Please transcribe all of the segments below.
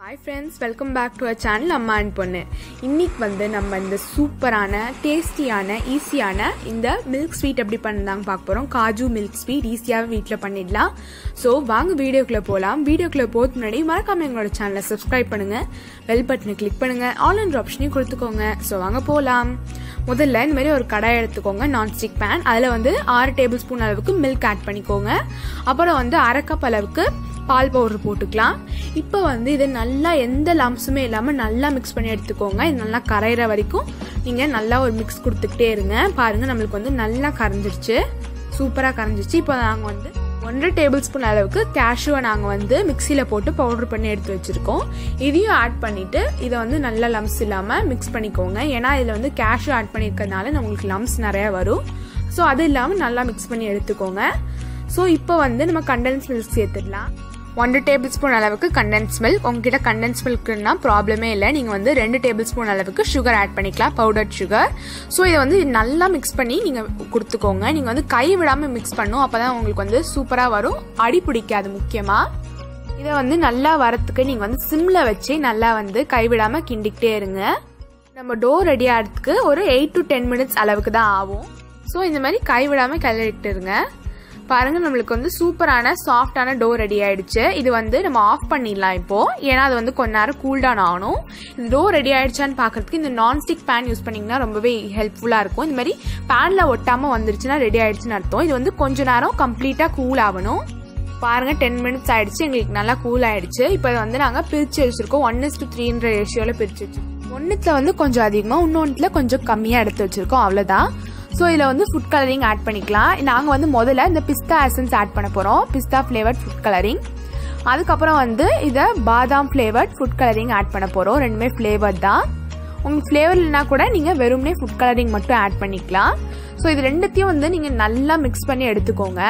hi friends welcome back to a channel அம்மா and பொண்ணு இன்னைக்கு வந்து நம்ம இந்த சூப்பரான டேஸ்டியான ஈஸியான இந்த மில்க் ஸ்வீட் எப்படி பண்ணதாங்க பார்க்க போகிறோம் காஜு மில்க் ஸ்வீட் ஈஸியாகவே வீட்டில் பண்ணிடலாம் ஸோ வாங்க வீடியோக்குள்ளே போகலாம் வீடியோக்குள்ளே போகிறதுக்கு முன்னாடி மறக்காம எங்களோட சேனலை சப்ஸ்கிரைப் பண்ணுங்கள் பெல் பட்டனை கிளிக் பண்ணுங்கள் ஆல் அண்ட் ஆப்ஷனையும் கொடுத்துக்கோங்க ஸோ வாங்க போகலாம் முதல்ல இந்த மாதிரி ஒரு கடாய் எடுத்துக்கோங்க நான்ஸ்டிக் பேன் அதில் வந்து ஆறு டேபிள் ஸ்பூன் அளவுக்கு மில்க் ஆட் பண்ணிக்கோங்க அப்புறம் வந்து அரை கப் அளவுக்கு பால் பவுடர் போட்டுக்கலாம் இப்போ வந்து இது நல்லா எந்த லம்ஸுமே இல்லாமல் நல்லா மிக்ஸ் பண்ணி எடுத்துக்கோங்க இது நல்லா கரையிற வரைக்கும் நீங்கள் நல்லா ஒரு மிக்ஸ் கொடுத்துக்கிட்டே இருங்க பாருங்கள் நம்மளுக்கு வந்து நல்லா கரைஞ்சிருச்சு சூப்பராக கரைஞ்சிருச்சு இப்போ நாங்கள் வந்து ஒன்றரை டேபிள் ஸ்பூன் அளவுக்கு கேஷுவை நாங்கள் வந்து மிக்சியில் போட்டு பவுடர் பண்ணி எடுத்து வச்சுருக்கோம் இதையும் ஆட் பண்ணிவிட்டு இதை வந்து நல்லா லம்ஸ் இல்லாமல் மிக்ஸ் பண்ணிக்கோங்க ஏன்னா இதில் வந்து கேஷு ஆட் பண்ணியிருக்கிறதுனால நம்மளுக்கு லம்ஸ் நிறையா வரும் ஸோ அது இல்லாமல் நல்லா மிக்ஸ் பண்ணி எடுத்துக்கோங்க ஸோ இப்போ வந்து நம்ம கண்டென்ஸ் மில்க் சேர்த்துடலாம் ஒன்றரை டேபிள் ஸ்பூன் அளவுக்கு கண்டென்ஸ் மில்க் உங்ககிட்ட கண்டென்ஸ் மில்க்னா ப்ராப்ளமே இல்லை நீங்கள் வந்து ரெண்டு டேபிள் ஸ்பூன் அளவுக்கு சுகர் ஆட் பண்ணிக்கலாம் பவுடர் சுகர் ஸோ இதை வந்து நல்லா மிக்ஸ் பண்ணி நீங்கள் கொடுத்துக்கோங்க நீங்கள் வந்து கை விடாமல் மிக்ஸ் பண்ணும் அப்போ தான் உங்களுக்கு வந்து சூப்பராக வரும் அடி பிடிக்காது முக்கியமாக இதை வந்து நல்லா வரத்துக்கு நீங்கள் வந்து சிம்மில் வச்சு நல்லா வந்து கைவிடாமல் கிண்டிக்கிட்டே இருங்க நம்ம டோ ரெடி ஆகிறதுக்கு ஒரு எயிட் டு டென் மினிட்ஸ் அளவுக்கு தான் ஆகும் ஸோ இந்த மாதிரி கைவிடாமல் கிளறிட்டு இருங்க பாருங்க நம்மளுக்கு வந்து சூப்பரான சாஃப்டான டோ ரெடி ஆயிடுச்சு இது வந்து நம்ம ஆஃப் பண்ணிடலாம் இப்போ ஏன்னா அது வந்து கொஞ்ச நேரம் கூல் டவுன் ஆகணும் இந்த டோ ரெடி ஆயிடுச்சான்னு பார்க்கறதுக்கு இந்த நான்ஸ்டிக் பேன் யூஸ் பண்ணிங்கன்னா ரொம்பவே ஹெல்ப்ஃபுல்லாக இருக்கும் இந்த மாதிரி பேனில் ஒட்டாமல் வந்துருச்சுன்னா ரெடி ஆயிடுச்சுன்னு அர்த்தம் இது வந்து கொஞ்ச நேரம் கம்ப்ளீட்டாக கூல் ஆகணும் பாருங்க டென் மினிட்ஸ் ஆயிடுச்சு எங்களுக்கு நல்லா கூல் ஆயிடுச்சு இப்போ இதை வந்து நாங்கள் பிரித்து வச்சிருக்கோம் ஒன் இஸ் டு த்ரீன்ற ரேஷியோவில் பிரித்து வச்சிருக்கோம் ஒன்றுத்தில் வந்து கொஞ்சம் அதிகமாக இன்னொன்றுல கொஞ்சம் கம்மியாக எடுத்து வச்சிருக்கோம் அவ்வளோதான் ஸோ இதில் வந்து ஃபுட் கலரிங் ஆட் பண்ணிக்கலாம் நாங்கள் வந்து முதல்ல இந்த பிஸ்தா எசன்ஸ் ஆட் பண்ண போகிறோம் பிஸ்தா ஃப்ளேவர்ட் ஃபுட் கலரிங் அதுக்கப்புறம் வந்து இதை பாதாம் ஃப்ளேவர்ட் ஃபுட் கலரிங் ஆட் பண்ண போகிறோம் ரெண்டுமே ஃப்ளேவர் தான் உங்களுக்கு ஃப்ளேவர் இல்லைனா கூட நீங்கள் வெறும்னே ஃபுட் கலரிங் மட்டும் ஆட் பண்ணிக்கலாம் ஸோ இது ரெண்டுத்தையும் வந்து நீங்கள் நல்லா மிக்ஸ் பண்ணி எடுத்துக்கோங்க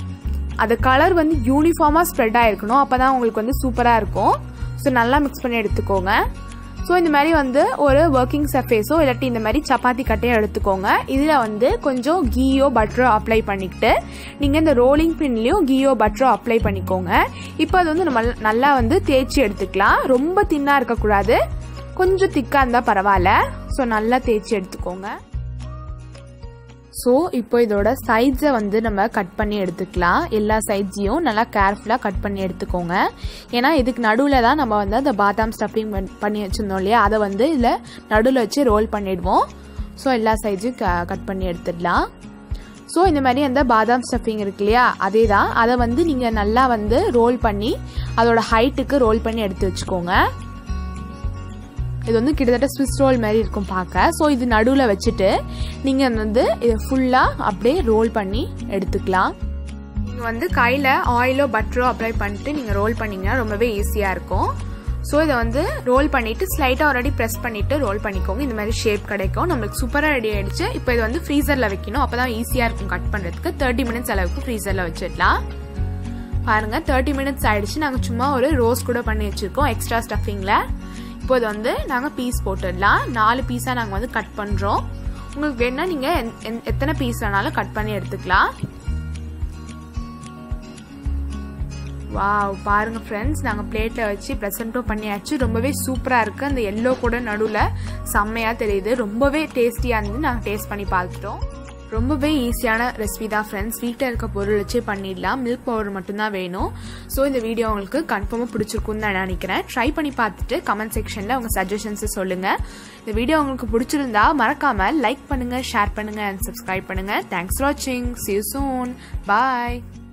அது கலர் வந்து யூனிஃபார்மாக ஸ்ப்ரெட் ஆகிருக்கணும் அப்போ தான் உங்களுக்கு வந்து சூப்பராக இருக்கும் ஸோ நல்லா மிக்ஸ் பண்ணி எடுத்துக்கோங்க ஸோ இந்த மாதிரி வந்து ஒரு ஒர்க்கிங் சர்ஃபேஸோ இல்லாட்டி இந்த மாதிரி சப்பாத்தி கட்டையோ எடுத்துக்கோங்க இதில் வந்து கொஞ்சம் கீயோ பட்டரோ அப்ளை பண்ணிக்கிட்டு நீங்கள் இந்த ரோலிங் பின்லேயும் கீயோ பட்டரோ அப்ளை பண்ணிக்கோங்க இப்போ அது வந்து நம்ம நல்லா வந்து தேய்ச்சி எடுத்துக்கலாம் ரொம்ப தின்னாக இருக்கக்கூடாது கொஞ்சம் திக்காக இருந்தால் பரவாயில்ல ஸோ நல்லா தேய்ச்சி எடுத்துக்கோங்க ஸோ இப்போ இதோட சைட்ஸை வந்து நம்ம கட் பண்ணி எடுத்துக்கலாம் எல்லா சைட்ஸையும் நல்லா கேர்ஃபுல்லாக கட் பண்ணி எடுத்துக்கோங்க ஏன்னா இதுக்கு நடுவில் தான் நம்ம வந்து அந்த பாதாம் ஸ்டஃபிங் பண்ணி வச்சுருந்தோம் இல்லையா அதை வந்து இதில் நடுவில் வச்சு ரோல் பண்ணிடுவோம் ஸோ எல்லா சைட்ஸையும் கட் பண்ணி எடுத்துடலாம் ஸோ இந்த மாதிரி அந்த பாதாம் ஸ்டஃபிங் இருக்கு இல்லையா அதே தான் அதை வந்து நீங்கள் நல்லா வந்து ரோல் பண்ணி அதோட ஹைட்டுக்கு ரோல் பண்ணி எடுத்து வச்சுக்கோங்க இது வந்து கிட்டத்தட்ட ஸ்விஸ் ரோல் மாதிரி இருக்கும் பார்க்க ஸோ இது நடுவில் வச்சுட்டு நீங்கள் வந்து இதை ஃபுல்லாக அப்படியே ரோல் பண்ணி எடுத்துக்கலாம் நீங்கள் வந்து கையில் ஆயிலோ பட்டரோ அப்ளை பண்ணிட்டு நீங்கள் ரோல் பண்ணிங்கன்னா ரொம்பவே ஈஸியாக இருக்கும் ஸோ இதை வந்து ரோல் பண்ணிவிட்டு ஸ்லைட்டாக ஆல்ரெடி ப்ரெஸ் பண்ணிவிட்டு ரோல் பண்ணிக்கோங்க இந்த மாதிரி ஷேப் கிடைக்கும் நம்மளுக்கு சூப்பராக ரெடி ஆகிடுச்சு இப்போ இது வந்து ஃப்ரீசரில் வைக்கணும் அப்போ தான் ஈஸியாக இருக்கும் கட் பண்ணுறதுக்கு தேர்ட்டி மினிட்ஸ் அளவுக்கு ஃப்ரீசரில் வச்சிடலாம் பாருங்கள் தேர்ட்டி மினிட்ஸ் ஆகிடுச்சு நாங்கள் சும்மா ஒரு ரோஸ் கூட பண்ணி வச்சுருக்கோம் எக்ஸ்ட்ரா ஸ்டஃபிங்கில் இப்போ இது வந்து நாங்கள் பீஸ் போட்டுடலாம் நாலு பீஸாக நாங்கள் வந்து கட் பண்ணுறோம் உங்களுக்கு வேணால் நீங்கள் எத்தனை பீஸ் வேணாலும் கட் பண்ணி எடுத்துக்கலாம் வாவ் பாருங்க ஃப்ரெண்ட்ஸ் நாங்கள் பிளேட்டில் வச்சு ப்ரெசென்ட்டும் பண்ணியாச்சு ரொம்பவே சூப்பராக இருக்குது அந்த எல்லோ கூட நடுவில் செம்மையாக தெரியுது ரொம்பவே டேஸ்டியாக இருந்து நாங்கள் டேஸ்ட் பண்ணி பார்த்துட்டோம் ரொம்பவே ஈஸியான ரெசிபி தான் ஃப்ரெண்ட்ஸ் வீட்டில் இருக்க பொருள் வச்சே பண்ணிடலாம் மில்க் பவுடர் மட்டும்தான் வேணும் ஸோ இந்த வீடியோ உங்களுக்கு கன்ஃபார்மாக பிடிச்சிருக்குன்னு நான் நினைக்கிறேன் ட்ரை பண்ணி பார்த்துட்டு கமெண்ட் செக்ஷனில் உங்கள் சஜஷன்ஸை சொல்லுங்கள் இந்த வீடியோ உங்களுக்கு பிடிச்சிருந்தா மறக்காமல் லைக் பண்ணுங்கள் ஷேர் பண்ணுங்கள் அண்ட் சப்ஸ்கிரைப் பண்ணுங்கள் தேங்க்ஸ் ஃபார் வாட்சிங் சி யூ சூன் பாய்